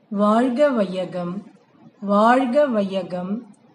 வாழ்க வையகம் வாழ்க வையகம்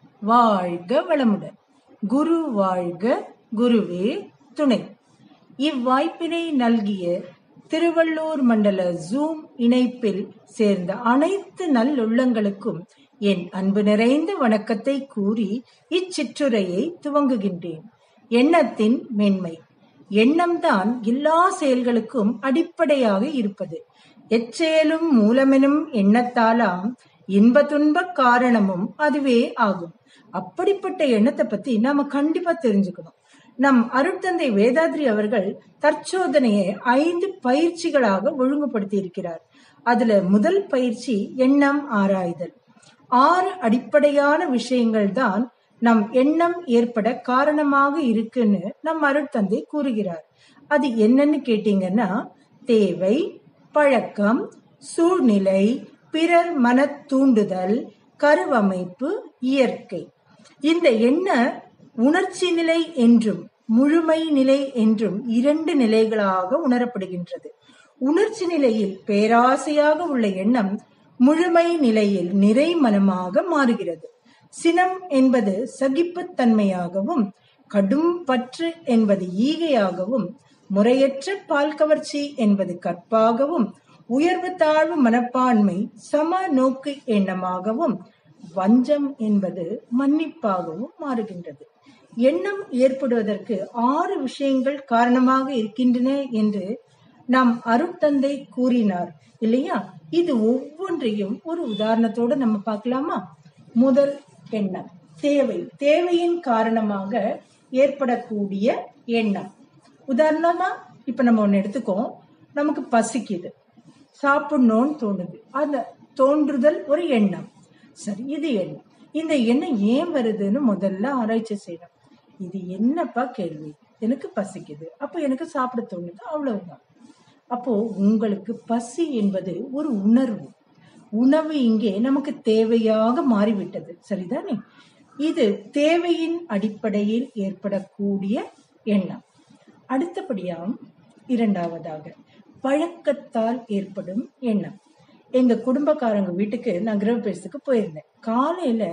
வாழ்க வளமுடன் குரு வாழ்க குருவே துணை இவ்வாய்ப்பினை நல்கிய திருவள்ளூர் மண்டல ஜூம் இணைப்பில் சேர்ந்த அனைத்து நல்லுள்ளங்களுக்கும் என் அன்பு நிறைந்த வணக்கத்தை கூறி இச்சிற்றுரையை துவங்குகின்றேன் எண்ணத்தின் மென்மை எண்ணம்தான் எல்லா செயல்களுக்கும் அடிப்படையாக இருப்பது எச்செயலும் மூலமெனும் எண்ணத்தாலாம் இன்ப துன்ப காரணமும் அதுவே ஆகும் அப்படிப்பட்ட எண்ணத்தை பத்தி நாம கண்டிப்பா தெரிஞ்சுக்கணும் நம் அருட்தந்தை வேதாத்ரி அவர்கள் தற்சோதனையை ஐந்து பயிற்சிகளாக ஒழுங்குபடுத்தி இருக்கிறார் அதுல முதல் பயிற்சி எண்ணம் ஆராய்தல் ஆறு அடிப்படையான விஷயங்கள் தான் நம் எண்ணம் ஏற்பட காரணமாக இருக்குன்னு நம் அருட்தந்தை கூறுகிறார் அது என்னன்னு கேட்டீங்கன்னா தேவை பழக்கம் சூழ்நிலை பிறர் மன தூண்டுதல் கருவமைப்பு இயற்கை இந்த எண்ண உணர்ச்சி நிலை என்றும் முழுமை நிலை என்றும் இரண்டு நிலைகளாக உணரப்படுகின்றது உணர்ச்சி நிலையில் பேராசையாக உள்ள எண்ணம் முழுமை நிலையில் நிறை மனமாக மாறுகிறது சினம் என்பது சகிப்புத்தன்மையாகவும் கடும் பற்று என்பது ஈகையாகவும் முறையற்ற பால் கவர்ச்சி என்பது கற்பாகவும் உயர்வு தாழ்வு மனப்பான்மை சம நோக்கு எண்ணமாகவும் வஞ்சம் என்பது மன்னிப்பாகவும் மாறுகின்றது எண்ணம் ஏற்படுவதற்கு ஆறு விஷயங்கள் காரணமாக இருக்கின்றன என்று நாம் அருட்தந்தை கூறினார் இல்லையா இது ஒவ்வொன்றையும் ஒரு உதாரணத்தோட நம்ம பார்க்கலாமா முதல் எண்ணம் தேவை தேவையின் காரணமாக ஏற்படக்கூடிய எண்ணம் உதாரணமா இப்ப நம்ம ஒண்ணு எடுத்துக்கோம் நமக்கு பசிக்குது சாப்பிடணும்னு தோணுது அந்த தோன்றுதல் ஒரு எண்ணம் சரி இது எண்ணம் இந்த எண்ணம் ஏன் வருதுன்னு முதல்ல ஆராய்ச்சி செய்யணும் இது என்னப்பா கேள்வி எனக்கு பசிக்குது அப்ப எனக்கு சாப்பிட தோணுது அவ்வளவுதான் அப்போ உங்களுக்கு பசி என்பது ஒரு உணர்வு உணவு இங்கே நமக்கு தேவையாக மாறிவிட்டது சரிதானே இது தேவையின் அடிப்படையில் ஏற்படக்கூடிய எண்ணம் அடுத்தபடியாம் இரண்டாவதாக பழக்கத்தால் ஏற்படும் எண்ணம் எங்க குடும்பக்காரங்க வீட்டுக்கு நான் கிரகப்பிரவேசத்துக்கு போயிருந்தேன் காலையில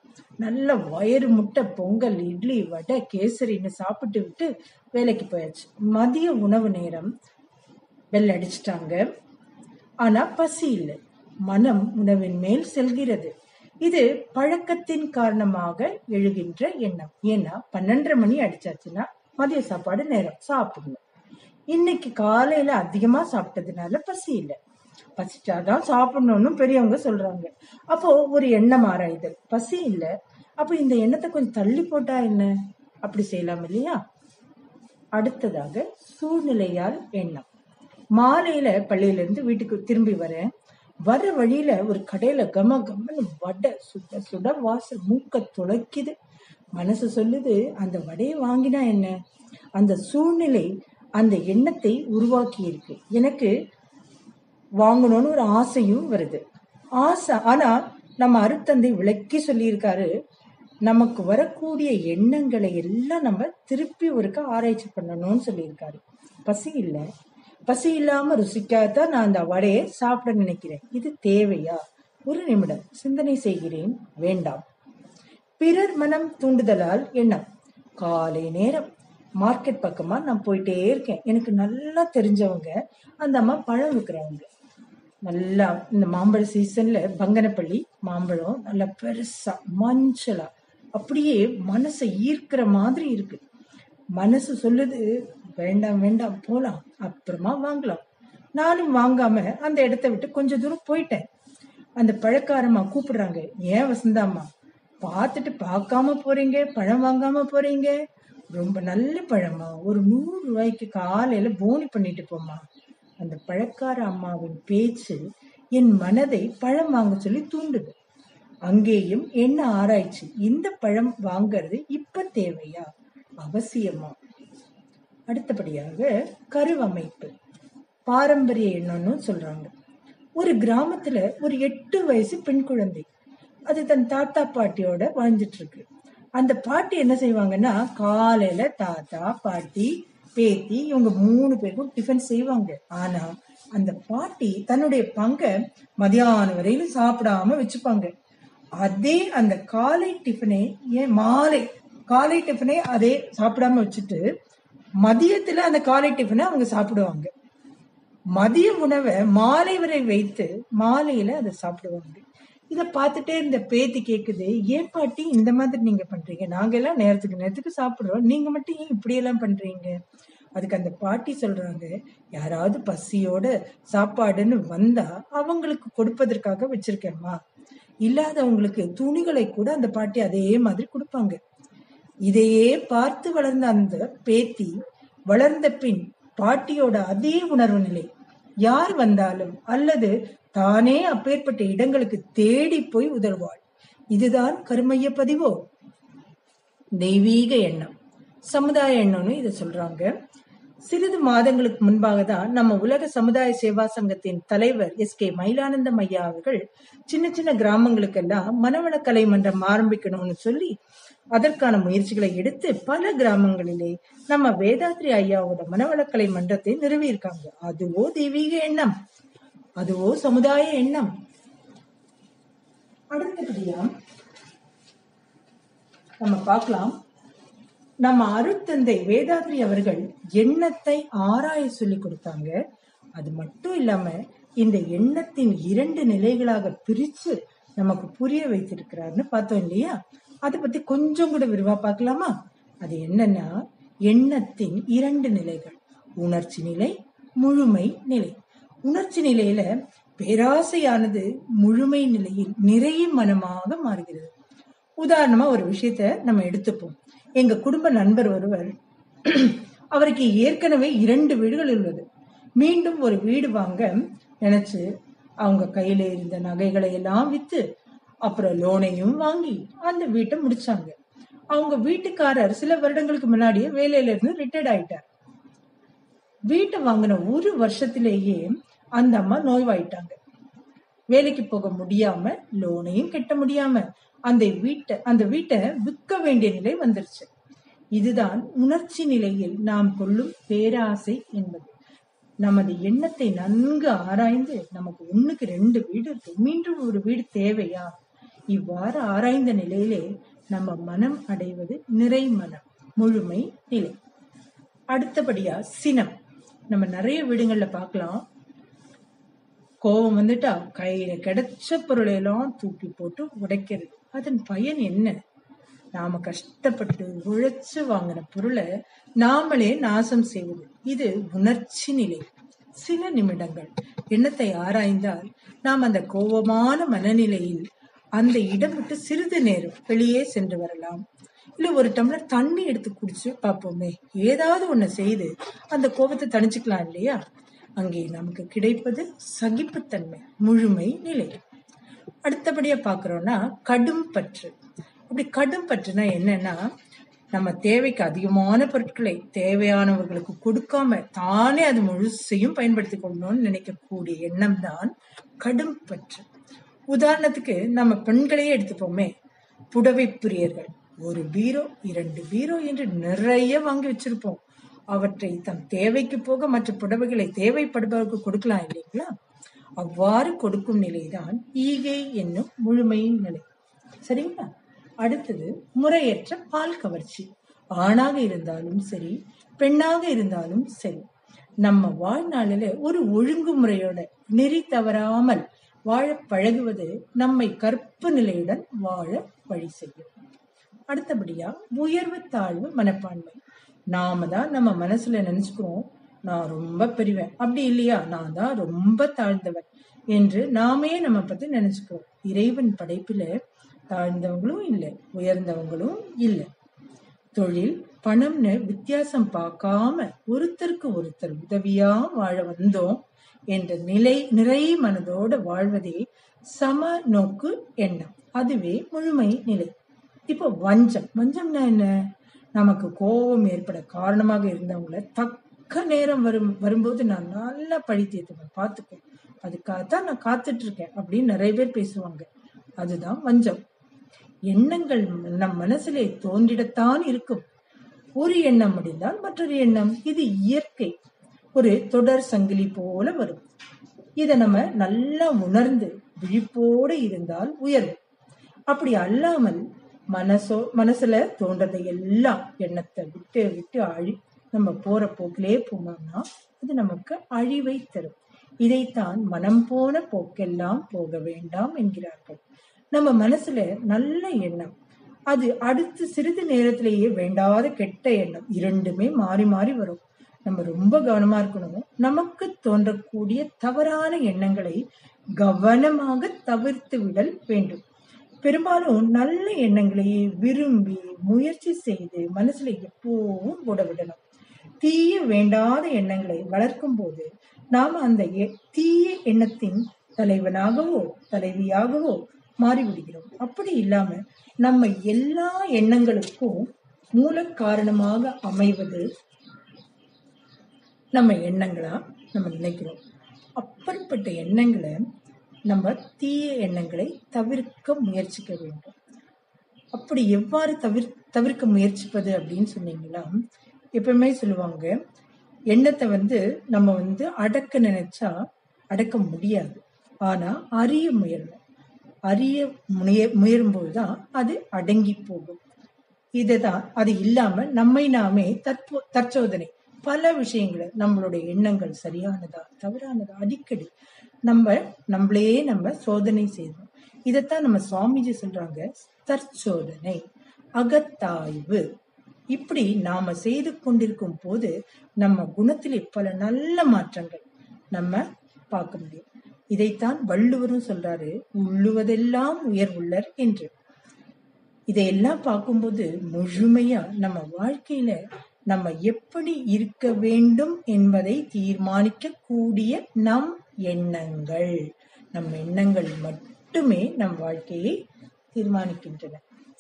நல்ல வயிறு முட்டை பொங்கல் இட்லி வடை கேசரின்னு சாப்பிட்டு விட்டு வேலைக்கு போயாச்சு மதிய உணவு நேரம் பெல் அடிச்சிட்டாங்க ஆனா பசி இல்லை மனம் உணவின் மேல் செல்கிறது இது பழக்கத்தின் காரணமாக எழுகின்ற எண்ணம் ஏன்னா பன்னெண்டரை மணி அடிச்சாச்சுன்னா மதிய சாப்பாடு நேரம் சாப்பிடணும் இன்னைக்கு காலையில அதிகமா சாப்பிட்டதுனால பசி இல்லை பசிச்சாதான் சாப்பிடணும்னு பெரியவங்க சொல்றாங்க அப்போ ஒரு எண்ணம் ஆராய்தல் பசி இல்ல அப்ப இந்த எண்ணத்தை கொஞ்சம் தள்ளி போட்டா என்ன அப்படி செய்யலாம் இல்லையா அடுத்ததாக சூழ்நிலையால் எண்ணம் மாலையில பள்ளியில இருந்து வீட்டுக்கு திரும்பி வரேன் வர வழியில ஒரு கடையில கம கமன்னு வடை சுட சுட வாசல் மூக்க துளைக்குது மனசு சொல்லுது அந்த வடையை வாங்கினா என்ன அந்த சூழ்நிலை அந்த எண்ணத்தை உருவாக்கி இருக்கு எனக்கு வாங்கணும்னு ஒரு ஆசையும் வருது ஆசை ஆனா நம்ம அருத்தந்தை விளக்கி சொல்லியிருக்காரு நமக்கு வரக்கூடிய எண்ணங்களை எல்லாம் நம்ம திருப்பி ஒருக்க ஆராய்ச்சி பண்ணணும்னு சொல்லியிருக்காரு பசி இல்லை பசி இல்லாம ருசிக்காதான் நான் அந்த வடையை சாப்பிட நினைக்கிறேன் இது தேவையா ஒரு நிமிடம் சிந்தனை செய்கிறேன் வேண்டாம் பிறர் மனம் தூண்டுதலால் எண்ணம் காலை நேரம் மார்க்கெட் பக்கமா நான் போயிட்டே இருக்கேன் எனக்கு நல்லா தெரிஞ்சவங்க அந்த அம்மா பழம் விற்கிறவங்க நல்லா இந்த மாம்பழ சீசன்ல பங்கனப்பள்ளி மாம்பழம் நல்லா பெருசா மஞ்சளா அப்படியே மனசை ஈர்க்கிற மாதிரி இருக்கு மனசு சொல்லுது வேண்டாம் வேண்டாம் போலாம் அப்புறமா வாங்கலாம் நானும் வாங்காம அந்த இடத்த விட்டு கொஞ்ச தூரம் போயிட்டேன் அந்த பழக்காரம்மா கூப்பிடுறாங்க ஏன் வசந்தாம்மா பார்த்துட்டு பார்க்காம போறீங்க பழம் வாங்காம போறீங்க ரொம்ப நல்ல பழமா ஒரு நூறு ரூபாய்க்கு காலையில போனி பண்ணிட்டு போமா அந்த பழக்கார அம்மாவின் பேச்சு என் மனதை பழம் வாங்க சொல்லி தூண்டுது அங்கேயும் என்ன ஆராய்ச்சி இந்த பழம் வாங்கறது இப்ப தேவையா அவசியமா அடுத்தபடியாக கருவமைப்பு பாரம்பரிய எண்ணம்னு சொல்றாங்க ஒரு கிராமத்துல ஒரு எட்டு வயசு பெண் குழந்தை அது தன் தாத்தா பாட்டியோட வாழ்ந்துட்டு இருக்கு அந்த பாட்டி என்ன செய்வாங்கன்னா காலையில தாத்தா பாட்டி பேத்தி இவங்க மூணு பேருக்கும் டிஃபன் செய்வாங்க ஆனா அந்த பாட்டி தன்னுடைய பங்க மதியானம் வரையிலும் சாப்பிடாம வச்சுப்பாங்க அதே அந்த காலை டிஃபனே ஏன் மாலை காலை டிஃபனே அதே சாப்பிடாம வச்சுட்டு மதியத்துல அந்த காலை டிஃபனை அவங்க சாப்பிடுவாங்க மதிய உணவை மாலை வரை வைத்து மாலையில அதை சாப்பிடுவாங்க இத பார்த்துட்டே இந்த பேத்தி கேக்குது ஏன் பாட்டி இந்த மாதிரி நீங்க பண்றீங்க நாங்க எல்லாம் நேரத்துக்கு நேரத்துக்கு சாப்பிடுறோம் நீங்க மட்டும் ஏன் இப்படி எல்லாம் பண்றீங்க அதுக்கு அந்த பாட்டி சொல்றாங்க யாராவது பசியோட சாப்பாடுன்னு வந்தா அவங்களுக்கு கொடுப்பதற்காக வச்சிருக்கேம்மா இல்லாதவங்களுக்கு துணிகளை கூட அந்த பாட்டி அதே மாதிரி கொடுப்பாங்க இதையே பார்த்து வளர்ந்த அந்த பேத்தி வளர்ந்த பின் பாட்டியோட அதே உணர்வு நிலை யார் வந்தாலும் அல்லது தானே அப்பேற்பட்ட இடங்களுக்கு தேடி போய் உதவுவாள் இதுதான் கருமைய பதிவோ தெய்வீக எண்ணம் சமுதாய எண்ணம்னு இதை சொல்றாங்க சிறிது மாதங்களுக்கு முன்பாக தான் நம்ம உலக சமுதாய சேவா சங்கத்தின் தலைவர் எஸ் கே மயிலானந்தம் ஐயா அவர்கள் சின்ன சின்ன கிராமங்களுக்கெல்லாம் மனவள கலை மன்றம் ஆரம்பிக்கணும்னு சொல்லி அதற்கான முயற்சிகளை எடுத்து பல கிராமங்களிலே நம்ம வேதாத்ரி ஐயாவோட மனவளக்கலை மன்றத்தை நிறுவியிருக்காங்க அதுவோ தெய்வீக எண்ணம் அதுவோ சமுதாய எண்ணம் அடுத்தபடியா நம்ம பார்க்கலாம் நம்ம அருட்தந்தை வேதாத்ரி அவர்கள் எண்ணத்தை ஆராய சொல்லி கொடுத்தாங்க அது மட்டும் இல்லாம இந்த எண்ணத்தின் இரண்டு நிலைகளாக பிரிச்சு நமக்கு புரிய வைத்திருக்கிறாருன்னு பார்த்தோம் இல்லையா அதை பத்தி கொஞ்சம் கூட விரிவா பார்க்கலாமா அது என்னன்னா எண்ணத்தின் இரண்டு நிலைகள் உணர்ச்சி நிலை முழுமை நிலை உணர்ச்சி நிலையில பேராசையானது முழுமை நிலையில் நிறைய மனமாக மாறுகிறது உதாரணமா ஒரு விஷயத்த நம்ம எடுத்துப்போம் எங்க குடும்ப நண்பர் ஒருவர் அவருக்கு ஏற்கனவே இரண்டு வீடுகள் உள்ளது மீண்டும் ஒரு வீடு வாங்க நினைச்சு அவங்க கையில இருந்த நகைகளை எல்லாம் வித்து அப்புறம் லோனையும் வாங்கி அந்த வீட்டை முடிச்சாங்க அவங்க வீட்டுக்காரர் சில வருடங்களுக்கு முன்னாடியே வேலையில இருந்து ரிட்டையர்ட் ஆயிட்டார் வீட்டை வாங்கின ஒரு வருஷத்திலேயே அந்த அம்மா நோய்வாயிட்டாங்க வேலைக்கு போக முடியாம லோனையும் கட்ட முடியாம அந்த வீட்டை அந்த வீட்டை விற்க வேண்டிய நிலை வந்துருச்சு இதுதான் உணர்ச்சி நிலையில் நாம் கொள்ளும் பேராசை என்பது நமது எண்ணத்தை நன்கு ஆராய்ந்து நமக்கு ஒண்ணுக்கு ரெண்டு வீடு இருக்கு மீண்டும் ஒரு வீடு தேவையா இவ்வாறு ஆராய்ந்த நிலையிலே நம்ம மனம் அடைவது நிறை மனம் முழுமை நிலை அடுத்தபடியா சினம் நம்ம நிறைய வீடுகள்ல பார்க்கலாம் கோபம் வந்துட்டா கையில கிடைச்ச பொருளை எல்லாம் தூக்கி போட்டு உடைக்கிறது அதன் பயன் என்ன நாம கஷ்டப்பட்டு உழைச்சு வாங்கின பொருளை நாமளே நாசம் செய்வது இது உணர்ச்சி நிலை சில நிமிடங்கள் எண்ணத்தை ஆராய்ந்தால் நாம் அந்த கோபமான மனநிலையில் அந்த இடம் விட்டு சிறிது நேரம் வெளியே சென்று வரலாம் இல்ல ஒரு டம்ளர் தண்ணி எடுத்து குடிச்சு பார்ப்போமே ஏதாவது ஒண்ணு செய்து அந்த கோபத்தை தணிச்சுக்கலாம் இல்லையா அங்கே நமக்கு கிடைப்பது சகிப்புத்தன்மை முழுமை நிலை அடுத்தபடியா பாக்குறோம்னா கடும் பற்று அப்படி கடும் பற்றுனா என்னன்னா நம்ம தேவைக்கு அதிகமான பொருட்களை தேவையானவர்களுக்கு கொடுக்காம தானே அது முழுசையும் பயன்படுத்தி கொள்ளணும்னு நினைக்கக்கூடிய எண்ணம் தான் கடும் பற்று உதாரணத்துக்கு நம்ம பெண்களையே எடுத்துப்போமே புடவை பிரியர்கள் ஒரு பீரோ இரண்டு பீரோ என்று நிறைய வாங்கி வச்சிருப்போம் அவற்றை தம் தேவைக்கு போக மற்ற புடவைகளை தேவைப்படுபவருக்கு கொடுக்கலாம் இல்லைங்களா அவ்வாறு கொடுக்கும் நிலைதான் ஈகை என்னும் முழுமையின் நிலை சரிங்களா அடுத்தது முறையற்ற பால் கவர்ச்சி ஆணாக இருந்தாலும் சரி பெண்ணாக இருந்தாலும் சரி நம்ம வாழ்நாளில ஒரு ஒழுங்குமுறையோட நெறி தவறாமல் வாழ பழகுவது நம்மை கற்பு நிலையுடன் வாழ வழி செய்யும் அடுத்தபடியா உயர்வு தாழ்வு மனப்பான்மை நாம தான் நம்ம மனசுல நினைச்சுக்கிறோம் நான் ரொம்ப பெரியவன் அப்படி இல்லையா நான் தான் ரொம்ப தாழ்ந்தவன் என்று நாமே நம்ம பத்தி நினைச்சுக்கிறோம் இறைவன் படைப்பில தாழ்ந்தவங்களும் இல்லை உயர்ந்தவங்களும் இல்லை தொழில் பணம்னு வித்தியாசம் பார்க்காம ஒருத்தருக்கு ஒருத்தர் உதவியா வாழ வந்தோம் என்ற நிலை நிறை மனதோட வாழ்வதே சம நோக்கு எண்ணம் அதுவே முழுமை நிலை இப்போ வஞ்சம் வஞ்சம்னா என்ன நமக்கு கோபம் ஏற்பட காரணமாக இருந்தவங்கள தக்க நேரம் வரும் வரும்போது நான் நல்லா பழி தீர்த்துவேன் பார்த்துக்கோ அதுக்காகத்தான் நான் காத்துட்டு இருக்கேன் அப்படின்னு நிறைய பேர் பேசுவாங்க அதுதான் வஞ்சம் எண்ணங்கள் நம் மனசிலே தோன்றிடத்தான் இருக்கும் ஒரு எண்ணம் முடிந்தால் மற்றொரு எண்ணம் இது இயற்கை ஒரு தொடர் சங்கிலி போல வரும் இத நம்ம நல்லா உணர்ந்து விழிப்போடு இருந்தால் உயர்வு அப்படி அல்லாமல் மனசோ மனசுல தோன்றதை எல்லாம் எண்ணத்தை விட்டு விட்டு அழி நம்ம போற போக்கிலே போனோம்னா அது நமக்கு அழிவை தரும் இதைத்தான் மனம் போன போக்கெல்லாம் போக வேண்டாம் என்கிறார்கள் நம்ம மனசுல நல்ல எண்ணம் அது அடுத்து சிறிது நேரத்திலேயே வேண்டாத கெட்ட எண்ணம் இரண்டுமே மாறி மாறி வரும் நம்ம ரொம்ப கவனமா இருக்கணும் நமக்கு தோன்றக்கூடிய தவறான எண்ணங்களை கவனமாக தவிர்த்து விடல் வேண்டும் பெரும்பாலும் நல்ல எண்ணங்களையே விரும்பி முயற்சி செய்து மனசுல எப்பவும் போட விடணும் தீய வேண்டாத எண்ணங்களை வளர்க்கும் போது நாம் அந்த எ- தீய எண்ணத்தின் தலைவனாகவோ தலைவியாகவோ மாறிவிடுகிறோம் அப்படி இல்லாம நம்ம எல்லா எண்ணங்களுக்கும் மூல காரணமாக அமைவது நம்ம எண்ணங்களா நம்ம நினைக்கிறோம் அப்படிப்பட்ட எண்ணங்களை நம்ம தீய எண்ணங்களை தவிர்க்க முயற்சிக்க வேண்டும் அப்படி எவ்வாறு தவிர் தவிர்க்க முயற்சிப்பது அப்படின்னு சொன்னீங்கன்னா எப்பவுமே சொல்லுவாங்க எண்ணத்தை வந்து நம்ம வந்து அடக்க நினைச்சா அடக்க முடியாது ஆனா அறிய முயறணும் அறிய முய முயறும்போது தான் அது அடங்கி போகும் இதுதான் அது இல்லாம நம்மை நாமே தற்போ தற்சோதனை பல விஷயங்களை நம்மளுடைய எண்ணங்கள் சரியானதா தவறானதா அடிக்கடி நம்ம நம்மளே நம்ம சோதனை செய்தோம் இதைத்தான் நம்ம சுவாமிஜி சொல்றாங்க தற்சோதனை அகத்தாய்வு இப்படி நாம செய்து கொண்டிருக்கும் போது நம்ம குணத்திலே பல நல்ல மாற்றங்கள் நம்ம பார்க்க முடியும் இதைத்தான் வள்ளுவரும் சொல்றாரு உள்ளுவதெல்லாம் உயர்வுள்ளர் என்று இதையெல்லாம் பார்க்கும்போது முழுமையா நம்ம வாழ்க்கையில நம்ம எப்படி இருக்க வேண்டும் என்பதை தீர்மானிக்க கூடிய நம் எண்ணங்கள் நம் எண்ணங்கள் மட்டுமே நம் வாழ்க்கையை தீர்மானிக்கின்றன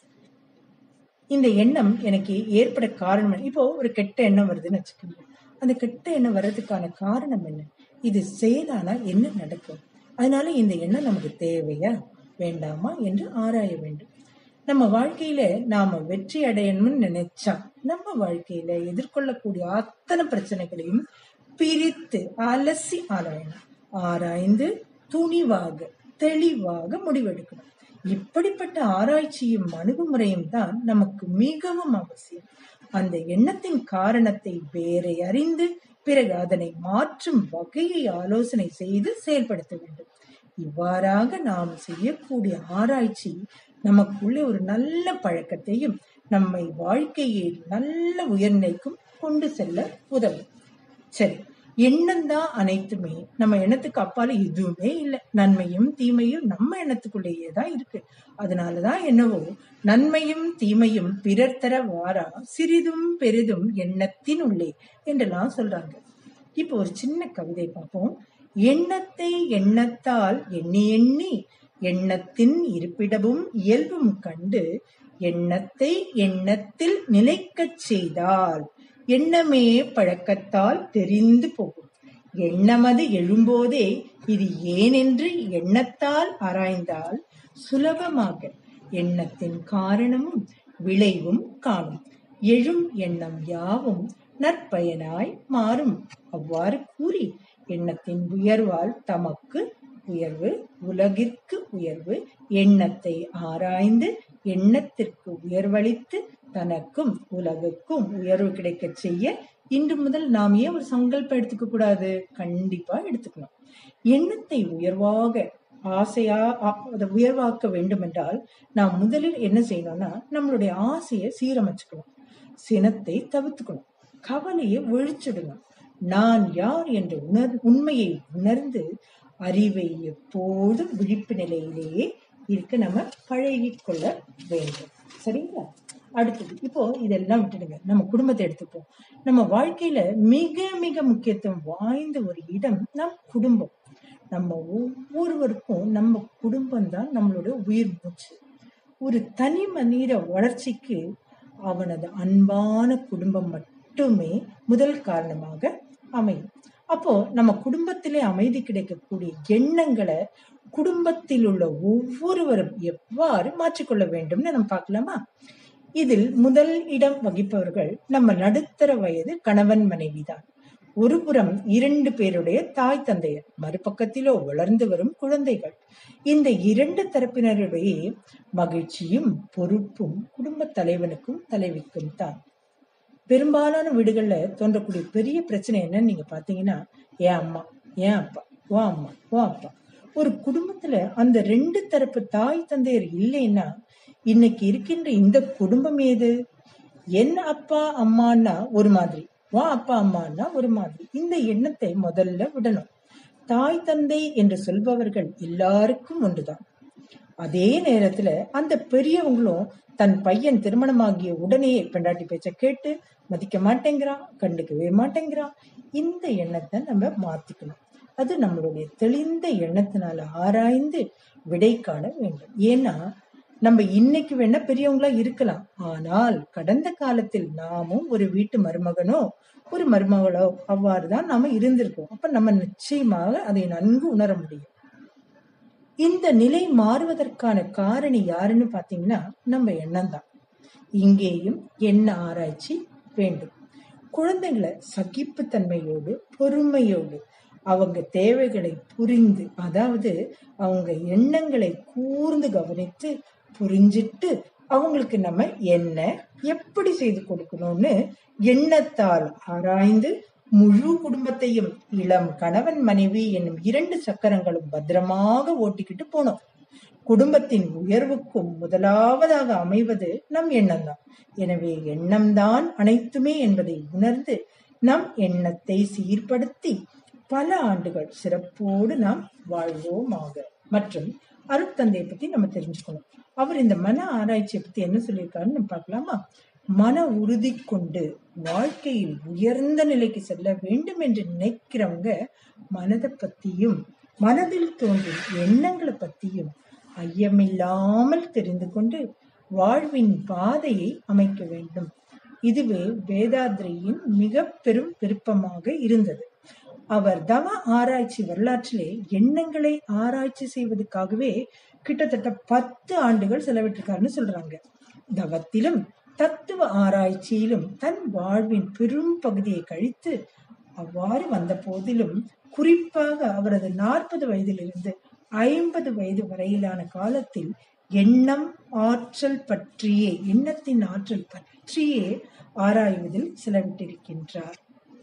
இந்த எண்ணம் எனக்கு ஏற்பட காரணம் என்ன? இப்போ ஒரு கெட்ட எண்ணம் வருதுன்னு வச்சுக்கோங்க அந்த கெட்ட எண்ணம் வர்றதுக்கான காரணம் என்ன இது செயலானா என்ன நடக்கும் அதனால இந்த எண்ணம் நமக்கு தேவையா வேண்டாமா என்று ஆராய வேண்டும் நம்ம வாழ்க்கையில நாம வெற்றி அடையணும்னு நினைச்சா நம்ம வாழ்க்கையில எதிர்கொள்ளக்கூடிய அத்தனை பிரச்சனைகளையும் பிரித்து அலசி ஆராயணும் ஆராய்ந்து துணிவாக தெளிவாக முடிவெடுக்கணும் இப்படிப்பட்ட ஆராய்ச்சியும் அணுகுமுறையும் தான் நமக்கு மிகவும் அவசியம் அந்த எண்ணத்தின் காரணத்தை வேறை அறிந்து பிறகு அதனை மாற்றும் வகையை ஆலோசனை செய்து செயல்படுத்த வேண்டும் இவ்வாறாக நாம் செய்யக்கூடிய ஆராய்ச்சி நமக்குள்ளே ஒரு நல்ல பழக்கத்தையும் நம்மை வாழ்க்கையை நல்ல உயர்நிலைக்கும் கொண்டு செல்ல உதவும் சரி எண்ணம் தான் அனைத்துமே நம்ம எண்ணத்துக்கு அப்பால எதுவுமே இல்லை நன்மையும் தீமையும் நம்ம எண்ணத்துக்குள்ளேயே தான் இருக்கு அதனாலதான் என்னவோ நன்மையும் தீமையும் பிறர் தர வாரா சிறிதும் பெரிதும் எண்ணத்தின் உள்ளே என்றெல்லாம் சொல்றாங்க இப்போ ஒரு சின்ன கவிதை பார்ப்போம் எண்ணத்தை எண்ணத்தால் எண்ணி எண்ணி எண்ணத்தின் இருப்பிடமும் இயல்பும் கண்டு எண்ணத்தை எண்ணத்தில் நிலைக்கச் செய்தால் எண்ணமே பழக்கத்தால் தெரிந்து போகும் எண்ணமது எழும்போதே இது ஏனென்று எண்ணத்தால் ஆராய்ந்தால் சுலபமாக எண்ணத்தின் காரணமும் விளைவும் காணும் எழும் எண்ணம் யாவும் நற்பயனாய் மாறும் அவ்வாறு கூறி எண்ணத்தின் உயர்வால் தமக்கு உயர்வு உலகிற்கு உயர்வு எண்ணத்தை ஆராய்ந்து எண்ணத்திற்கு உயர்வளித்து தனக்கும் உலகுக்கும் உயர்வு கிடைக்கச் செய்ய இன்று முதல் நாம் ஏன் ஒரு சங்கல்பம் எடுத்துக்க கூடாது கண்டிப்பா எடுத்துக்கணும் எண்ணத்தை உயர்வாக ஆசையா ஆ- அதை உயர்வாக்க வேண்டும் என்றால் நாம் முதலில் என்ன செய்யணும்னா நம்மளுடைய ஆசையை சீரமைச்சுக்கணும் சினத்தை தவிர்த்துக்கணும் கவலையை ஒழிச்சிடணும் நான் யார் என்ற உணர் உண்மையை உணர்ந்து அறிவை எப்போதும் விழிப்பு நிலையிலேயே இருக்க நம்ம பழகிக் கொள்ள வேண்டும் சரிங்களா அடுத்தது இப்போ இதெல்லாம் விட்டுடுங்க நம்ம குடும்பத்தை எடுத்துப்போம் நம்ம வாழ்க்கையில மிக மிக முக்கியத்துவம் வாய்ந்த ஒரு இடம் நம் குடும்பம் நம்ம ஒவ்வொருவருக்கும் நம்ம குடும்பம் தான் நம்மளோட உயிர் மூச்சு ஒரு தனி மனித வளர்ச்சிக்கு அவனது அன்பான குடும்பம் மட்டுமே முதல் காரணமாக அமையும் அப்போ நம்ம குடும்பத்திலே அமைதி கிடைக்கக்கூடிய எண்ணங்களை குடும்பத்தில் உள்ள ஒவ்வொருவரும் எவ்வாறு மாற்றிக்கொள்ள வேண்டும்னு நம்ம பார்க்கலாமா இதில் முதல் இடம் வகிப்பவர்கள் நம்ம நடுத்தர வயது கணவன் மனைவிதான் ஒரு புறம் இரண்டு பேருடைய தாய் தந்தையர் மறுபக்கத்திலோ வளர்ந்து வரும் குழந்தைகள் இந்த இரண்டு தரப்பினருடைய மகிழ்ச்சியும் பொறுப்பும் குடும்ப தலைவனுக்கும் தலைவிக்கும் தான் பெரும்பாலான வீடுகள்ல தோன்றக்கூடிய பெரிய பிரச்சனை என்னன்னு நீங்க பாத்தீங்கன்னா ஏன் அம்மா ஏன் அப்பா ஓ அம்மா ஓ அப்பா ஒரு குடும்பத்துல அந்த ரெண்டு தரப்பு தாய் தந்தையர் இல்லைன்னா இன்னைக்கு இருக்கின்ற இந்த குடும்பம் ஏது என் அப்பா அம்மான்னா ஒரு மாதிரி வா அப்பா அம்மான்னா ஒரு மாதிரி இந்த எண்ணத்தை முதல்ல விடணும் தாய் தந்தை என்று சொல்பவர்கள் எல்லாருக்கும் ஒன்றுதான் அதே நேரத்துல அந்த பெரியவங்களும் தன் பையன் திருமணமாகிய உடனே பெண்டாட்டி பேச்ச கேட்டு மதிக்க மாட்டேங்கிறான் கண்டுக்கவே மாட்டேங்கிறான் இந்த எண்ணத்தை நம்ம மாத்திக்கணும் அது நம்மளுடைய தெளிந்த எண்ணத்தினால ஆராய்ந்து விடை காண வேண்டும் ஏன்னா நம்ம இன்னைக்கு வேணா பெரியவங்களா இருக்கலாம் ஆனால் கடந்த காலத்தில் நாமும் ஒரு வீட்டு மருமகனோ ஒரு மருமகளோ அவ்வாறுதான் நாம இருந்திருக்கோம் அப்ப நம்ம நிச்சயமாக அதை நன்கு உணர முடியும் இந்த நிலை மாறுவதற்கான காரணி யாருன்னு பாத்தீங்கன்னா நம்ம எண்ணம் தான் இங்கேயும் எண்ண ஆராய்ச்சி வேண்டும் குழந்தைகளை சகிப்புத்தன்மையோடு பொறுமையோடு அவங்க தேவைகளை புரிந்து அதாவது அவங்க எண்ணங்களை கூர்ந்து கவனித்து புரிஞ்சிட்டு அவங்களுக்கு நம்ம என்ன எப்படி செய்து கொடுக்கணும்னு எண்ணத்தால் ஆராய்ந்து முழு குடும்பத்தையும் இளம் கணவன் மனைவி என்னும் இரண்டு சக்கரங்களும் பத்திரமாக ஓட்டிக்கிட்டு போனோம் குடும்பத்தின் உயர்வுக்கும் முதலாவதாக அமைவது நம் எண்ணம் தான் எனவே எண்ணம்தான் அனைத்துமே என்பதை உணர்ந்து நம் எண்ணத்தை சீர்படுத்தி பல ஆண்டுகள் சிறப்போடு நாம் வாழ்வோமாக மற்றும் அருட்தந்தையை பத்தி நம்ம தெரிஞ்சுக்கணும் அவர் இந்த மன ஆராய்ச்சியை பத்தி என்ன சொல்லியிருக்காருன்னு நம்ம பார்க்கலாமா மன உறுதி கொண்டு வாழ்க்கையில் உயர்ந்த நிலைக்கு செல்ல வேண்டும் என்று நினைக்கிறவங்க மனதை பத்தியும் மனதில் தோன்றும் எண்ணங்களை பத்தியும் ஐயமில்லாமல் தெரிந்து கொண்டு வாழ்வின் பாதையை அமைக்க வேண்டும் இதுவே வேதாத்ரியின் மிக பெரும் விருப்பமாக இருந்தது அவர் தவ ஆராய்ச்சி வரலாற்றிலே எண்ணங்களை ஆராய்ச்சி செய்வதற்காகவே கிட்டத்தட்ட பத்து ஆண்டுகள் செலவிட்டிருக்காருன்னு சொல்றாங்க தவத்திலும் தத்துவ ஆராய்ச்சியிலும் தன் வாழ்வின் பெரும் பகுதியை கழித்து அவ்வாறு வந்த போதிலும் குறிப்பாக அவரது நாற்பது வயதிலிருந்து ஐம்பது வயது வரையிலான காலத்தில் எண்ணம் ஆற்றல் பற்றியே எண்ணத்தின் ஆற்றல் பற்றியே ஆராய்வதில் செலவிட்டிருக்கின்றார்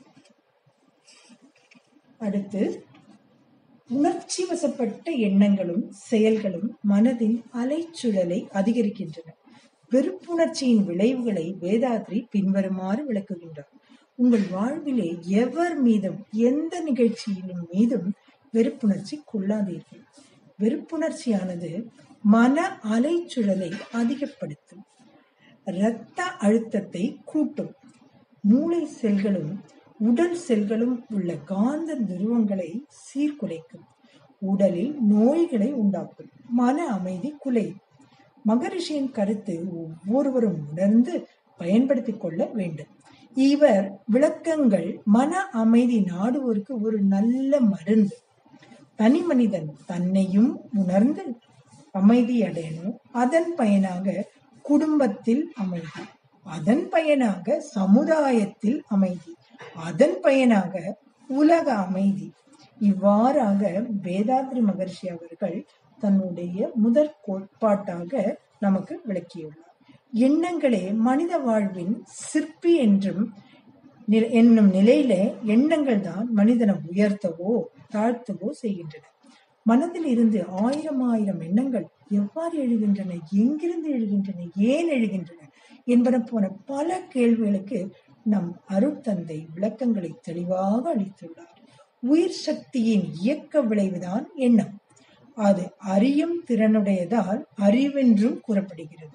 அடுத்து உணர்ச்சி வசப்பட்ட எண்ணங்களும் செயல்களும் மனதின் அலைச்சுழலை அதிகரிக்கின்றன வெறுப்புணர்ச்சியின் விளைவுகளை வேதாத்ரி பின்வருமாறு விளக்குகின்றார் உங்கள் வாழ்விலே எவர் மீதும் எந்த நிகழ்ச்சியிலும் மீதும் வெறுப்புணர்ச்சி கொள்ளாதீர்கள் வெறுப்புணர்ச்சியானது மன அலைச்சுழலை அதிகப்படுத்தும் இரத்த அழுத்தத்தை கூட்டும் மூளை செல்களும் உடல் செல்களும் உள்ள காந்த துருவங்களை சீர்குலைக்கும் உடலில் நோய்களை உண்டாக்கும் மன அமைதி குலையும் மகரிஷியின் கருத்து ஒவ்வொருவரும் உணர்ந்து பயன்படுத்திக் கொள்ள வேண்டும் இவர் விளக்கங்கள் மன அமைதி நாடுவோருக்கு ஒரு நல்ல மருந்து தனி மனிதன் தன்னையும் உணர்ந்து அமைதி அடையணும் அதன் பயனாக குடும்பத்தில் அமைதி அதன் பயனாக சமுதாயத்தில் அமைதி அதன் பயனாக உலக அமைதி இவ்வாறாக வேதாத்ரி மகர்ஷி அவர்கள் தன்னுடைய முதற் கோட்பாட்டாக நமக்கு விளக்கியுள்ளார் எண்ணங்களே மனித வாழ்வின் சிற்பி என்றும் என்னும் நிலையில எண்ணங்கள் தான் மனிதனை உயர்த்தவோ தாழ்த்தவோ செய்கின்றன மனதில் இருந்து ஆயிரம் ஆயிரம் எண்ணங்கள் எவ்வாறு எழுகின்றன எங்கிருந்து எழுகின்றன ஏன் எழுகின்றன என்பன போன பல கேள்விகளுக்கு நம் அருட்தந்தை விளக்கங்களை தெளிவாக அளித்துள்ளார் உயிர் சக்தியின் இயக்க விளைவுதான் எண்ணம் அது அறியும் திறனுடையதால் அறிவென்றும் கூறப்படுகிறது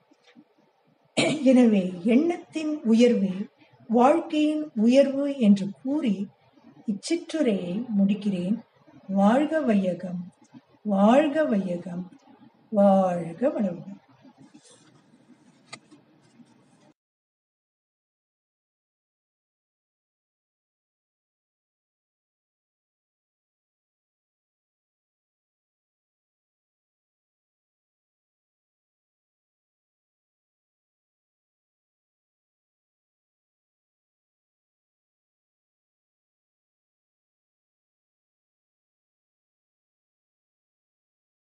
எனவே எண்ணத்தின் உயர்வே வாழ்க்கையின் உயர்வு என்று கூறி இச்சிற்றுரையை முடிக்கிறேன் வாழ்க வையகம் வாழ்க வையகம் வாழ்க வளமுடன்